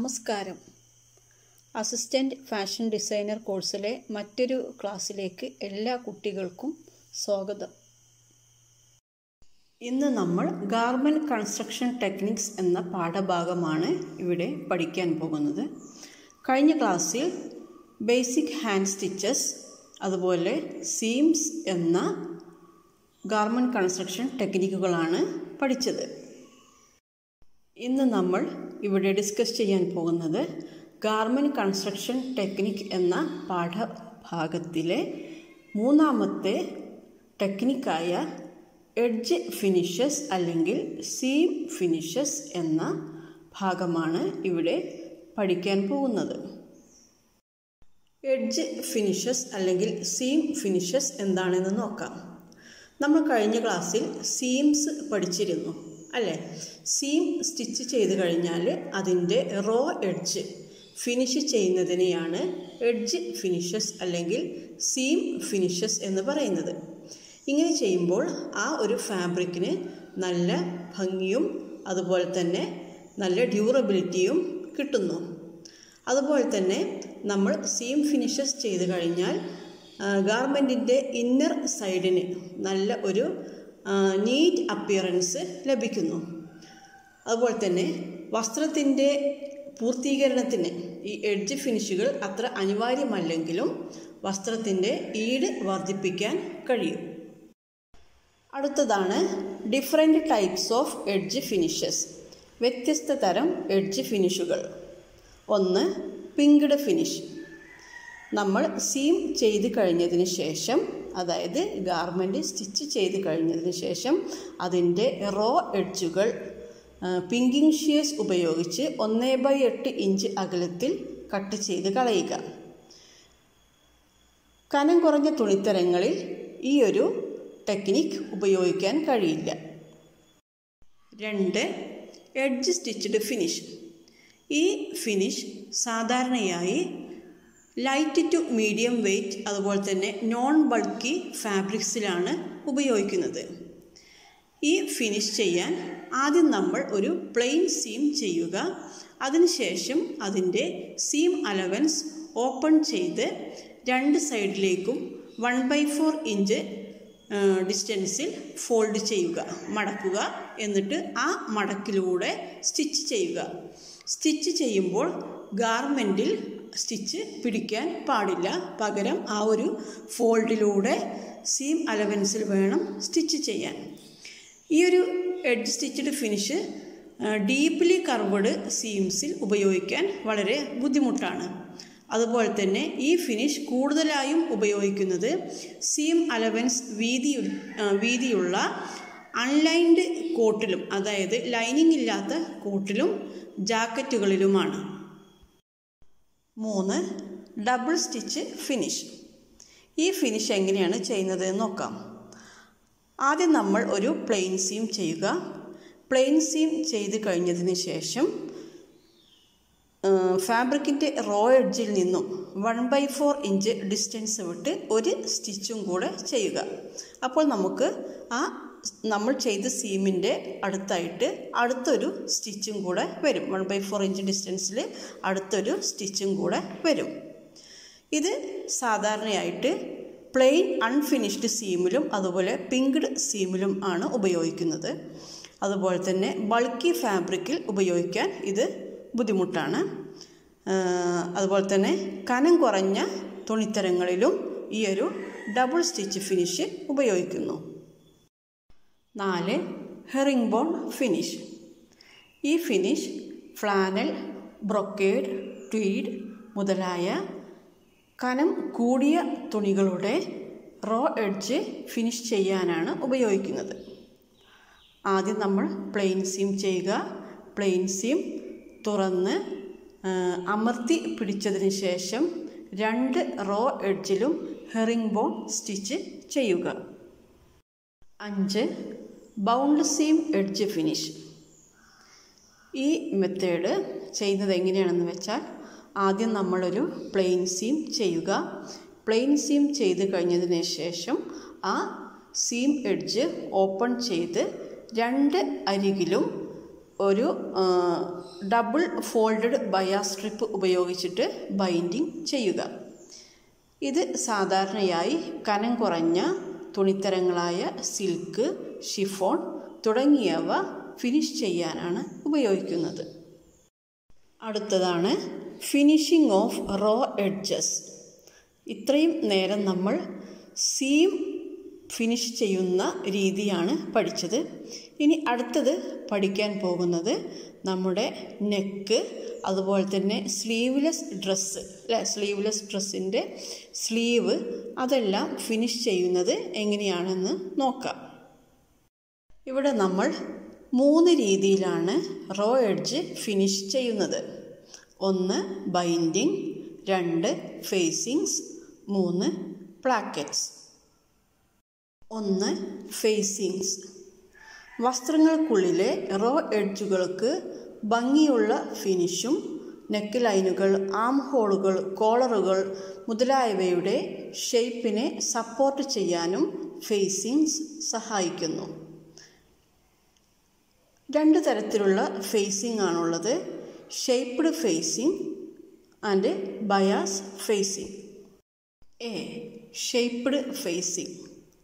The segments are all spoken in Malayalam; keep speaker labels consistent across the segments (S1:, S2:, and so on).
S1: നമസ്കാരം അസിസ്റ്റൻ്റ് ഫാഷൻ ഡിസൈനർ കോഴ്സിലെ മറ്റൊരു ക്ലാസ്സിലേക്ക് എല്ലാ കുട്ടികൾക്കും സ്വാഗതം ഇന്ന് നമ്മൾ ഗാർമെൻറ്റ് കൺസ്ട്രക്ഷൻ ടെക്നിക്സ് എന്ന പാഠഭാഗമാണ് ഇവിടെ പഠിക്കാൻ പോകുന്നത് കഴിഞ്ഞ ക്ലാസ്സിൽ ബേസിക് ഹാൻഡ് സ്റ്റിച്ചസ് അതുപോലെ സീംസ് എന്ന ഗാർമെൻറ്റ് കൺസ്ട്രക്ഷൻ ടെക്നിക്കുകളാണ് പഠിച്ചത് ഇന്ന് നമ്മൾ ഇവിടെ ഡിസ്കസ് ചെയ്യാൻ പോകുന്നത് ഗാർമെൻറ്റ് കൺസ്ട്രക്ഷൻ ടെക്നിക് എന്ന പാഠഭാഗത്തിലെ മൂന്നാമത്തെ ടെക്നിക്കായ എഡ്ജ് ഫിനിഷസ് അല്ലെങ്കിൽ സീം ഫിനിഷസ് എന്ന ഭാഗമാണ് ഇവിടെ പഠിക്കാൻ പോകുന്നത് എഡ്ജ് ഫിനിഷസ് അല്ലെങ്കിൽ സീം ഫിനിഷസ് എന്താണെന്ന് നോക്കാം നമ്മൾ കഴിഞ്ഞ ക്ലാസ്സിൽ സീംസ് പഠിച്ചിരുന്നു അല്ലേ സീം സ്റ്റിച്ച് ചെയ്ത് കഴിഞ്ഞാൽ അതിൻ്റെ റോ എഡ്ജ് ഫിനിഷ് ചെയ്യുന്നതിനെയാണ് എഡ്ജ് ഫിനിഷസ് അല്ലെങ്കിൽ സീം ഫിനിഷസ് എന്ന് പറയുന്നത് ഇങ്ങനെ ചെയ്യുമ്പോൾ ആ ഒരു ഫാബ്രിക്കിന് നല്ല ഭംഗിയും അതുപോലെ തന്നെ നല്ല ഡ്യൂറബിലിറ്റിയും കിട്ടുന്നു അതുപോലെ തന്നെ നമ്മൾ സീം ഫിനിഷസ് ചെയ്ത് കഴിഞ്ഞാൽ ഗാർമെൻറ്റിൻ്റെ ഇന്നർ സൈഡിന് നല്ല ഒരു നീറ്റ് അപ്പിയറൻസ് ലഭിക്കുന്നു അതുപോലെ തന്നെ വസ്ത്രത്തിൻ്റെ പൂർത്തീകരണത്തിന് ഈ എഡ്ജ് ഫിനിഷുകൾ അത്ര അനിവാര്യമല്ലെങ്കിലും വസ്ത്രത്തിൻ്റെ ഈട് വർദ്ധിപ്പിക്കാൻ കഴിയും അടുത്തതാണ് different types of edge finishes വ്യത്യസ്ത തരം എഡ്ജ് ഫിനിഷുകൾ ഒന്ന് പിങ്ക്ഡ് ഫിനിഷ് നമ്മൾ സീം ചെയ്ത് കഴിഞ്ഞതിന് ശേഷം അതായത് ഗാർമെൻറ്റ് സ്റ്റിച്ച് ചെയ്ത് കഴിഞ്ഞതിന് ശേഷം അതിൻ്റെ റോ എഡ്ജുകൾ പിങ്കിങ് ഷിയേഴ്സ് ഉപയോഗിച്ച് ഒന്നേ ബൈ എട്ട് ഇഞ്ച് അകലത്തിൽ കട്ട് ചെയ്ത് കളയുക കനം കുറഞ്ഞ തുണിത്തരങ്ങളിൽ ഈ ഒരു ടെക്നിക്ക് ഉപയോഗിക്കാൻ കഴിയില്ല രണ്ട് എഡ്ജ് സ്റ്റിച്ച്ഡ് ഫിനിഷ് ഈ ഫിനിഷ് സാധാരണയായി ലൈറ്റ് ടു മീഡിയം വെയ്റ്റ് അതുപോലെ തന്നെ നോൺ ബൾക്കി ഫാബ്രിക്സിലാണ് ഉപയോഗിക്കുന്നത് ഈ ഫിനിഷ് ചെയ്യാൻ ആദ്യം നമ്മൾ ഒരു പ്ലെയിൻ സീം ചെയ്യുക അതിനുശേഷം അതിൻ്റെ സീം അലവൻസ് ഓപ്പൺ ചെയ്ത് രണ്ട് സൈഡിലേക്കും വൺ ബൈ ഫോർ ഇഞ്ച് ഡിസ്റ്റൻസിൽ ഫോൾഡ് ചെയ്യുക മടക്കുക എന്നിട്ട് ആ മടക്കിലൂടെ സ്റ്റിച്ച് ചെയ്യുക സ്റ്റിച്ച് ചെയ്യുമ്പോൾ ഗാർമെൻറ്റിൽ സ്റ്റിച്ച് പിടിക്കാൻ പാടില്ല പകരം ആ ഒരു ഫോൾഡിലൂടെ സീം അലവൻസിൽ വേണം സ്റ്റിച്ച് ചെയ്യാൻ ഈ ഒരു edge stitched finish deeply curved സീംസിൽ ഉപയോഗിക്കാൻ വളരെ ബുദ്ധിമുട്ടാണ് അതുപോലെ തന്നെ ഈ ഫിനിഷ് കൂടുതലായും ഉപയോഗിക്കുന്നത് സീം അലവൻസ് വീതി വീതിയുള്ള അൺലൈൻഡ് കോട്ടിലും അതായത് ലൈനിങ് ഇല്ലാത്ത കോട്ടിലും ജാക്കറ്റുകളിലുമാണ് മൂന്ന് ഡബിൾ സ്റ്റിച്ച് ഫിനിഷ് ഈ ഫിനിഷ് എങ്ങനെയാണ് ചെയ്യുന്നത് എന്ന് നോക്കാം ആദ്യം നമ്മൾ ഒരു പ്ലെയിൻ സീം ചെയ്യുക പ്ലെയിൻ സീം ചെയ്ത് കഴിഞ്ഞതിന് ശേഷം ഫാബ്രിക്കിൻ്റെ റോ എഡ്ജിൽ നിന്നും one by four inch distance വിട്ട് ഒരു സ്റ്റിച്ചും കൂടെ ചെയ്യുക അപ്പോൾ നമുക്ക് ആ നമ്മൾ ചെയ്ത സീമിൻ്റെ അടുത്തായിട്ട് അടുത്തൊരു സ്റ്റിച്ചും കൂടെ വരും വൺ ബൈ ഫോർ ഇഞ്ച് ഡിസ്റ്റൻസിൽ അടുത്തൊരു സ്റ്റിച്ചും കൂടെ വരും ഇത് സാധാരണയായിട്ട് പ്ലെയിൻ അൺഫിനിഷ്ഡ് സീമിലും അതുപോലെ പിങ്ക്ഡ് സീമിലും ആണ് ഉപയോഗിക്കുന്നത് അതുപോലെ തന്നെ ബൾക്കി ഫാബ്രിക്കിൽ ഉപയോഗിക്കാൻ ഇത് ബുദ്ധിമുട്ടാണ് അതുപോലെ തന്നെ കനം കുറഞ്ഞ തുണിത്തരങ്ങളിലും ഈ ഒരു ഡബിൾ സ്റ്റിച്ച് ഫിനിഷ് ഉപയോഗിക്കുന്നു നാല് ഹെറിംഗ് ബോൺ ഫിനിഷ് ഈ ഫിനിഷ് ഫ്ലാനൽ ബ്രൊക്കേഡ് ട്വീഡ് മുതലായ കനം കൂടിയ തുണികളുടെ റോ എഡ്ജ് ഫിനിഷ് ചെയ്യാനാണ് ഉപയോഗിക്കുന്നത് ആദ്യം നമ്മൾ പ്ലെയിൻ സീം ചെയ്യുക പ്ലെയിൻ സീം തുറന്ന് അമർത്തി പിടിച്ചതിന് ശേഷം രണ്ട് റോ എഡ്ജിലും ഹെറിംഗ് ബോൺ സ്റ്റിച്ച് ചെയ്യുക അഞ്ച് ബൗണ്ട് സീം എഡ്ജ് ഫിനിഷ് ഈ മെത്തേഡ് ചെയ്യുന്നത് എങ്ങനെയാണെന്ന് വെച്ചാൽ ആദ്യം നമ്മളൊരു പ്ലെയിൻ സീം ചെയ്യുക പ്ലെയിൻ സീം ചെയ്ത് കഴിഞ്ഞതിന് ശേഷം ആ സീം എഡ്ജ് ഓപ്പൺ ചെയ്ത് രണ്ട് അരികിലും ഒരു ഡബിൾ ഫോൾഡഡ് ബയാ സ്ട്രിപ്പ് ഉപയോഗിച്ചിട്ട് ബൈൻഡിങ് ചെയ്യുക ഇത് സാധാരണയായി കനം കുറഞ്ഞ തുണിത്തരങ്ങളായ സിൽക്ക് ഷിഫോൺ തുടങ്ങിയവ ഫിനിഷ് ചെയ്യാനാണ് ഉപയോഗിക്കുന്നത് അടുത്തതാണ് ഫിനിഷിംഗ് ഓഫ് റോ എഡ്ജസ് ഇത്രയും നേരം നമ്മൾ സീം ഫിനിഷ് ചെയ്യുന്ന രീതിയാണ് പഠിച്ചത് ഇനി അടുത്തത് പഠിക്കാൻ പോകുന്നത് നമ്മുടെ നെക്ക് അതുപോലെ തന്നെ സ്ലീവ്ലെസ് ഡ്രസ്സ് അല്ലേ സ്ലീവ്ലെസ് ഡ്രസ്സിൻ്റെ സ്ലീവ് അതെല്ലാം ഫിനിഷ് ചെയ്യുന്നത് എങ്ങനെയാണെന്ന് നോക്കാം ഇവിടെ നമ്മൾ മൂന്ന് രീതിയിലാണ് റോ എഡ്ജ് ഫിനിഷ് ചെയ്യുന്നത് ഒന്ന് ബൈൻഡിങ് രണ്ട് ഫേസിങ്സ് മൂന്ന് പ്ലാക്കറ്റ്സ് ഒന്ന് ഫേസിങ്സ് വസ്ത്രങ്ങൾക്കുള്ളിലെ റോ എഡ്ജുകൾക്ക് ഭംഗിയുള്ള ഫിനിഷും നെക്ക് ലൈനുകൾ ആം ഹോളുകൾ കോളറുകൾ മുതലായവയുടെ ഷേപ്പിനെ സപ്പോർട്ട് ചെയ്യാനും ഫേസിങ്സ് സഹായിക്കുന്നു രണ്ട് തരത്തിലുള്ള ഫേസിംഗ് ആണുള്ളത് shaped facing and bias facing A shaped facing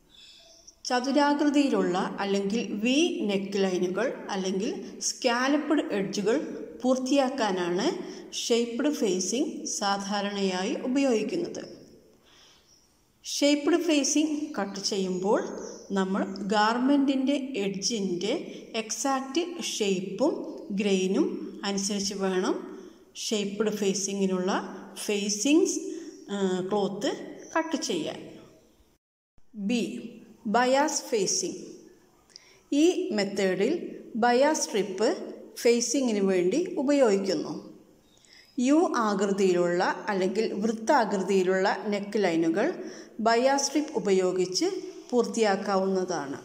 S1: ചതുരാകൃതിയിലുള്ള അല്ലെങ്കിൽ വി നെക്ക് ലൈനുകൾ അല്ലെങ്കിൽ സ്കാലപ്ഡ് എഡ്ജുകൾ പൂർത്തിയാക്കാനാണ് ഷേപ്പ്ഡ് ഫേസിംഗ് സാധാരണയായി ഉപയോഗിക്കുന്നത് ഷേപ്പ്ഡ് ഫേസിംഗ് കട്ട് ചെയ്യുമ്പോൾ നമ്മൾ ഗാർമെൻറ്റിൻ്റെ എഡ്ജിൻ്റെ എക്സാക്റ്റ് ഷേപ്പും ഗ്രെയിനും അനുസരിച്ച് വേണം ഷേപ്പ്ഡ് ഫേസിങ്ങിനുള്ള ഫേസിങ്സ് ക്ലോത്ത് കട്ട് ചെയ്യാൻ ബി ബയാസ് ഫേസിംഗ് ഈ മെത്തേഡിൽ ബയാസ് സ്ട്രിപ്പ് ഫേസിങ്ങിന് വേണ്ടി ഉപയോഗിക്കുന്നു യു ആകൃതിയിലുള്ള അല്ലെങ്കിൽ വൃത്താകൃതിയിലുള്ള നെക്ക് ലൈനുകൾ ബയാസ് സ്ട്രിപ്പ് ഉപയോഗിച്ച് പൂർത്തിയാക്കാവുന്നതാണ്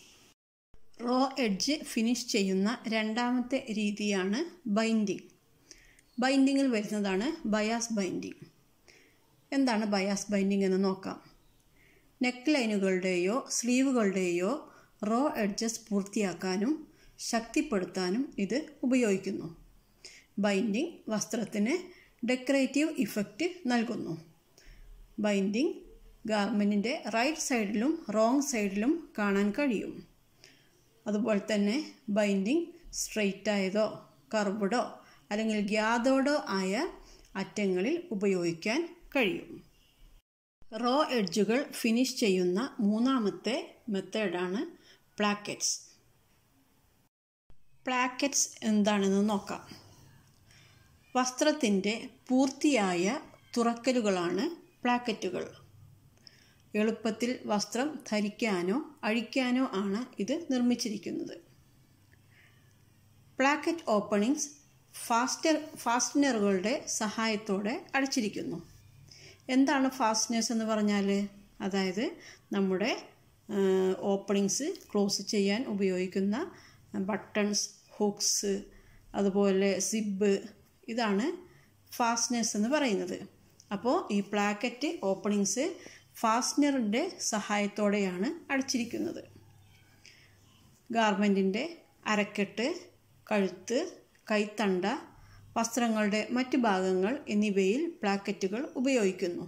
S1: റോ എഡ്ജ് ഫിനിഷ് ചെയ്യുന്ന രണ്ടാമത്തെ രീതിയാണ് ബൈൻഡിങ് ബൈൻഡിങ്ങിൽ വരുന്നതാണ് ബയാസ് ബൈൻഡിങ് എന്താണ് ബയാസ് ബൈൻഡിങ് എന്ന് നോക്കാം നെക്ക് ലൈനുകളുടെയോ സ്ലീവുകളുടെയോ റോ എഡ്ജസ് പൂർത്തിയാക്കാനും ശക്തിപ്പെടുത്താനും ഇത് ഉപയോഗിക്കുന്നു ബൈൻഡിങ് വസ്ത്രത്തിന് ഡെക്കറേറ്റീവ് ഇഫക്റ്റ് നൽകുന്നു ബൈൻഡിങ് ഗാർമെൻറ്റിൻ്റെ റൈറ്റ് സൈഡിലും റോങ് സൈഡിലും കാണാൻ കഴിയും അതുപോലെ തന്നെ ബൈൻഡിങ് സ്ട്രെയിറ്റ് ആയതോ കർവ്ഡോ അല്ലെങ്കിൽ ഗ്യാതോടോ ആയ അറ്റങ്ങളിൽ ഉപയോഗിക്കാൻ കഴിയും റോ എഡ്ജുകൾ ഫിനിഷ് ചെയ്യുന്ന മൂന്നാമത്തെ മെത്തേഡാണ് പ്ലാക്കറ്റ്സ് പ്ലാക്കറ്റ്സ് എന്താണെന്ന് നോക്കാം വസ്ത്രത്തിൻ്റെ പൂർത്തിയായ തുറക്കലുകളാണ് പ്ലാക്കറ്റുകൾ എളുപ്പത്തിൽ വസ്ത്രം ധരിക്കാനോ അഴിക്കാനോ ആണ് ഇത് നിർമ്മിച്ചിരിക്കുന്നത് പ്ലാക്കറ്റ് ഓപ്പണിങ്സ് ഫാസ്റ്റർ ഫാസ്റ്റനറുകളുടെ സഹായത്തോടെ അടച്ചിരിക്കുന്നു എന്താണ് ഫാസ്റ്റനേഴ്സ് എന്ന് പറഞ്ഞാൽ അതായത് നമ്മുടെ ഓപ്പണിങ്സ് ക്ലോസ് ചെയ്യാൻ ഉപയോഗിക്കുന്ന ബട്ടൺസ് ഹുക്സ് അതുപോലെ സിബ് ഇതാണ് ഫാസ്റ്റനേഴ്സ് എന്ന് പറയുന്നത് അപ്പോൾ ഈ പ്ലാക്കറ്റ് ഓപ്പണിങ്സ് ഫാസ്റ്റനറിൻ്റെ സഹായത്തോടെയാണ് അടച്ചിരിക്കുന്നത് ഗാർമെൻറ്റിൻ്റെ അരക്കെട്ട് കഴുത്ത് കൈത്തണ്ട വസ്ത്രങ്ങളുടെ മറ്റ് ഭാഗങ്ങൾ എന്നിവയിൽ പ്ലാക്കറ്റുകൾ ഉപയോഗിക്കുന്നു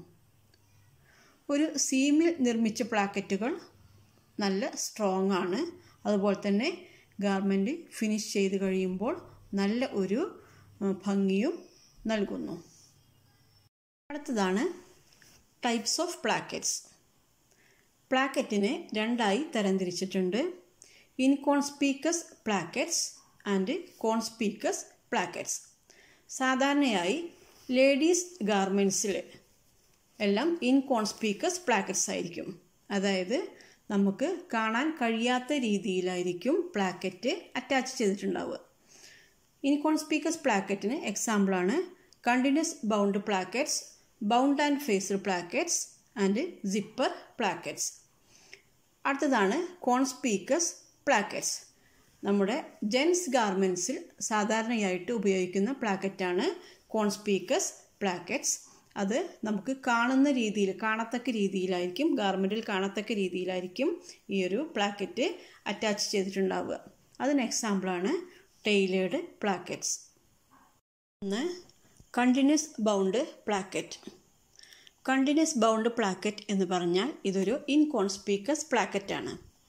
S1: ഒരു സീമിൽ നിർമ്മിച്ച പ്ലാക്കറ്റുകൾ നല്ല സ്ട്രോങ് ആണ് അതുപോലെ തന്നെ ഗാർമെൻറ്റ് ഫിനിഷ് ചെയ്ത് കഴിയുമ്പോൾ നല്ല ഒരു ഭംഗിയും നൽകുന്നു അടുത്തതാണ് ടൈപ്സ് ഓഫ് പ്ലാക്കറ്റ്സ് പ്ലാക്കറ്റിനെ രണ്ടായി തരംതിരിച്ചിട്ടുണ്ട് inconspicuous plackets and conspicuous plackets സാധാരണയായി ലേഡീസ് ഗാർമെൻറ്റ്സിൽ എല്ലാം ഇൻകോൺസ്പീക്കസ് പ്ലാക്കറ്റ്സ് ആയിരിക്കും അതായത് നമുക്ക് കാണാൻ കഴിയാത്ത രീതിയിലായിരിക്കും പ്ലാക്കറ്റ് അറ്റാച്ച് ചെയ്തിട്ടുണ്ടാവുക ഇൻകോൺസ്പീക്കസ് പ്ലാക്കറ്റിന് എക്സാമ്പിളാണ് continuous bound plackets bound and faced plackets and zipper plackets അടുത്തതാണ് കോൺസ്പീക്കസ് പ്ലാക്കറ്റ്സ് നമ്മുടെ ജെൻസ് ഗാർമെൻറ്റ്സിൽ സാധാരണയായിട്ട് ഉപയോഗിക്കുന്ന പ്ലാക്കറ്റാണ് കോൺസ്പീക്കസ് പ്ലാക്കറ്റ്സ് അത് നമുക്ക് കാണുന്ന രീതിയിൽ കാണത്തക്ക രീതിയിലായിരിക്കും ഗാർമെൻറ്റിൽ കാണത്തക്ക രീതിയിലായിരിക്കും ഈ ഒരു പ്ലാക്കറ്റ് അറ്റാച്ച് ചെയ്തിട്ടുണ്ടാവുക അതിന് എക്സാമ്പിളാണ് ടൈലേഡ് പ്ലാക്കറ്റ്സ് ഒന്ന് continuous bound placket continuous bound placket എന്ന് പറഞ്ഞാൽ ഇതൊരു ഇൻകോൺസ്പീക്കസ് പ്ലാക്കറ്റാണ്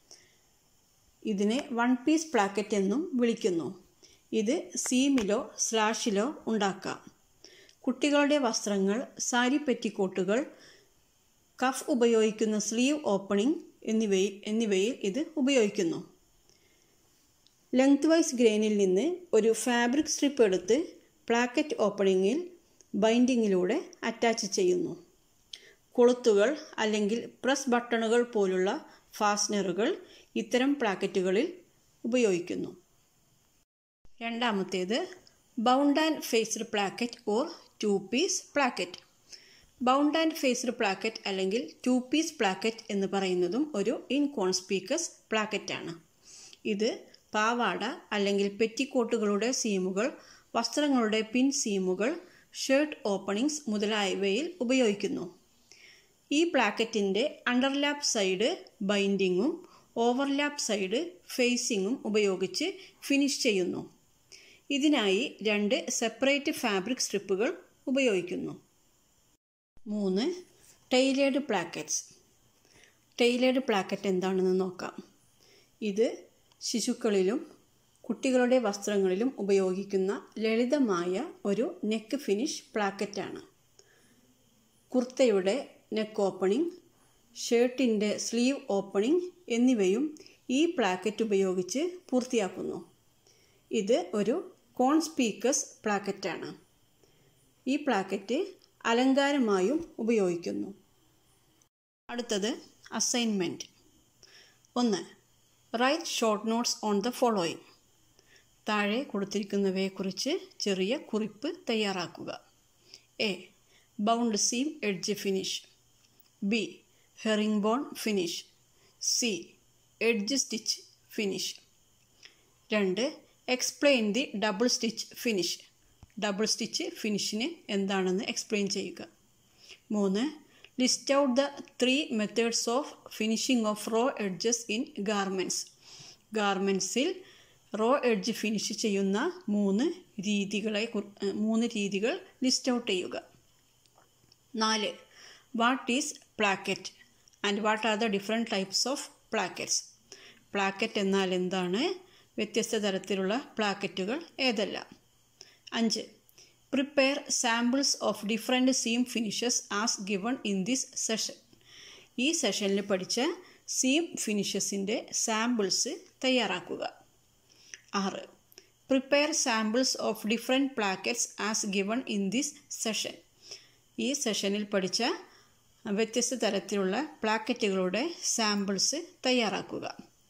S1: ഇതിനെ വൺ പീസ് പ്ലാക്കറ്റ് എന്നും വിളിക്കുന്നു ഇത് സീമിലോ സ്ലാഷിലോ ഉണ്ടാക്കാം കുട്ടികളുടെ വസ്ത്രങ്ങൾ സാരി പെറ്റിക്കോട്ടുകൾ കഫ് ഉപയോഗിക്കുന്ന സ്ലീവ് ഓപ്പണിംഗ് എന്നിവയിൽ എന്നിവയിൽ ഇത് ഉപയോഗിക്കുന്നു ലെങ്ത് വൈസ് ഗ്രെയിനിൽ നിന്ന് ഒരു ഫാബ്രിക് സ്ട്രിപ്പ് എടുത്ത് പ്ലാക്കറ്റ് ഓപ്പണിങ്ങിൽ ബൈൻഡിങ്ങിലൂടെ അറ്റാച്ച് ചെയ്യുന്നു കൊളുത്തുകൾ അല്ലെങ്കിൽ പ്രസ് ബട്ടണുകൾ പോലുള്ള ഫാസ്റ്റനറുകൾ ഇത്തരം പ്ലാക്കറ്റുകളിൽ ഉപയോഗിക്കുന്നു രണ്ടാമത്തേത് bound and faced placket or two piece placket bound and faced placket അല്ലെങ്കിൽ ടു പീസ് പ്ലാക്കറ്റ് എന്ന് പറയുന്നതും ഒരു ഇൻകോൺസ്പീക്കസ് പ്ലാക്കറ്റാണ് ഇത് പാവാട അല്ലെങ്കിൽ പെറ്റിക്കോട്ടുകളുടെ സീമുകൾ വസ്ത്രങ്ങളുടെ പിൻ സീമുകൾ ഷർട്ട് ഓപ്പണിങ്സ് മുതലായവയിൽ ഉപയോഗിക്കുന്നു ഈ പ്ലാക്കറ്റിൻ്റെ അണ്ടർലാപ്പ് സൈഡ് ബൈൻഡിങ്ങും ഓവർലാപ്പ് സൈഡ് ഫേസിങ്ങും ഉപയോഗിച്ച് ഫിനിഷ് ചെയ്യുന്നു ഇതിനായി രണ്ട് സെപ്പറേറ്റ് ഫാബ്രിക് സ്ട്രിപ്പുകൾ ഉപയോഗിക്കുന്നു മൂന്ന് ടൈലേഡ് പ്ലാക്കറ്റ്സ് ടൈലേഡ് പ്ലാക്കറ്റ് എന്താണെന്ന് നോക്കാം ഇത് ശിശുക്കളിലും കുട്ടികളുടെ വസ്ത്രങ്ങളിലും ഉപയോഗിക്കുന്ന ലളിതമായ ഒരു നെക്ക് ഫിനിഷ് പ്ലാക്കറ്റാണ് കുർത്തയുടെ നെക്ക് ഓപ്പണിംഗ് ഷർട്ടിൻ്റെ സ്ലീവ് ഓപ്പണിംഗ് എന്നിവയും ഈ പ്ലാക്കറ്റ് ഉപയോഗിച്ച് പൂർത്തിയാക്കുന്നു ഇത് ഒരു കോൺസ്പീക്കസ് പ്ലാക്കറ്റാണ് ഈ പ്ലാക്കറ്റ് അലങ്കാരമായും ഉപയോഗിക്കുന്നു അടുത്തത് അസൈൻമെൻറ്റ് ഒന്ന് write short notes on the following താഴെ കൊടുത്തിരിക്കുന്നവയെക്കുറിച്ച് ചെറിയ കുറിപ്പ് തയ്യാറാക്കുക A bound seam edge finish B herringbone finish C edge stitch finish രണ്ട് explain the double stitch finish double stitch ഫിനിഷിന് എന്താണെന്ന് എക്സ്പ്ലെയിൻ ചെയ്യുക മൂന്ന് list out the three methods of finishing of raw edges in garments ഗാർമെൻറ്റ്സിൽ റോ എഡ്ജ് ഫിനിഷ് ചെയ്യുന്ന മൂന്ന് രീതികളെ മൂന്ന് രീതികൾ ലിസ്റ്റ് ഔട്ട് ചെയ്യുക നാല് what is placket and what are the different types of plackets placket എന്നാൽ എന്താണ് വ്യത്യസ്ത തരത്തിലുള്ള പ്ലാക്കറ്റുകൾ ഏതെല്ലാം അഞ്ച് prepare samples of different seam finishes as given in this session ഈ സെഷനിൽ പഠിച്ച സീം ഫിനിഷസിൻ്റെ സാമ്പിൾസ് തയ്യാറാക്കുക ആറ് prepare samples of different plackets as given in this session ഈ സെഷനിൽ പഠിച്ച വ്യത്യസ്ത തരത്തിലുള്ള പ്ലാക്കറ്റുകളുടെ സാമ്പിൾസ് തയ്യാറാക്കുക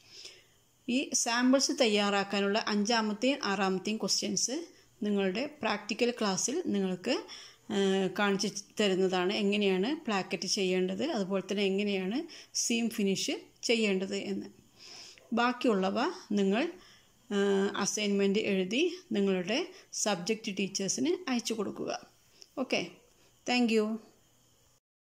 S1: ഈ സാമ്പിൾസ് തയ്യാറാക്കാനുള്ള അഞ്ചാമത്തെയും ആറാമത്തെയും ക്വസ്റ്റ്യൻസ് നിങ്ങളുടെ പ്രാക്ടിക്കൽ ക്ലാസ്സിൽ നിങ്ങൾക്ക് കാണിച്ചു തരുന്നതാണ് എങ്ങനെയാണ് പ്ലാക്കറ്റ് ചെയ്യേണ്ടത് അതുപോലെ തന്നെ എങ്ങനെയാണ് സീം ഫിനിഷ് ചെയ്യേണ്ടത് എന്ന് ബാക്കിയുള്ളവ നിങ്ങൾ അസൈൻമെൻറ്റ് എഴുതി നിങ്ങളുടെ സബ്ജക്റ്റ് ടീച്ചേഴ്സിന് അയച്ചു കൊടുക്കുക ഓക്കെ താങ്ക്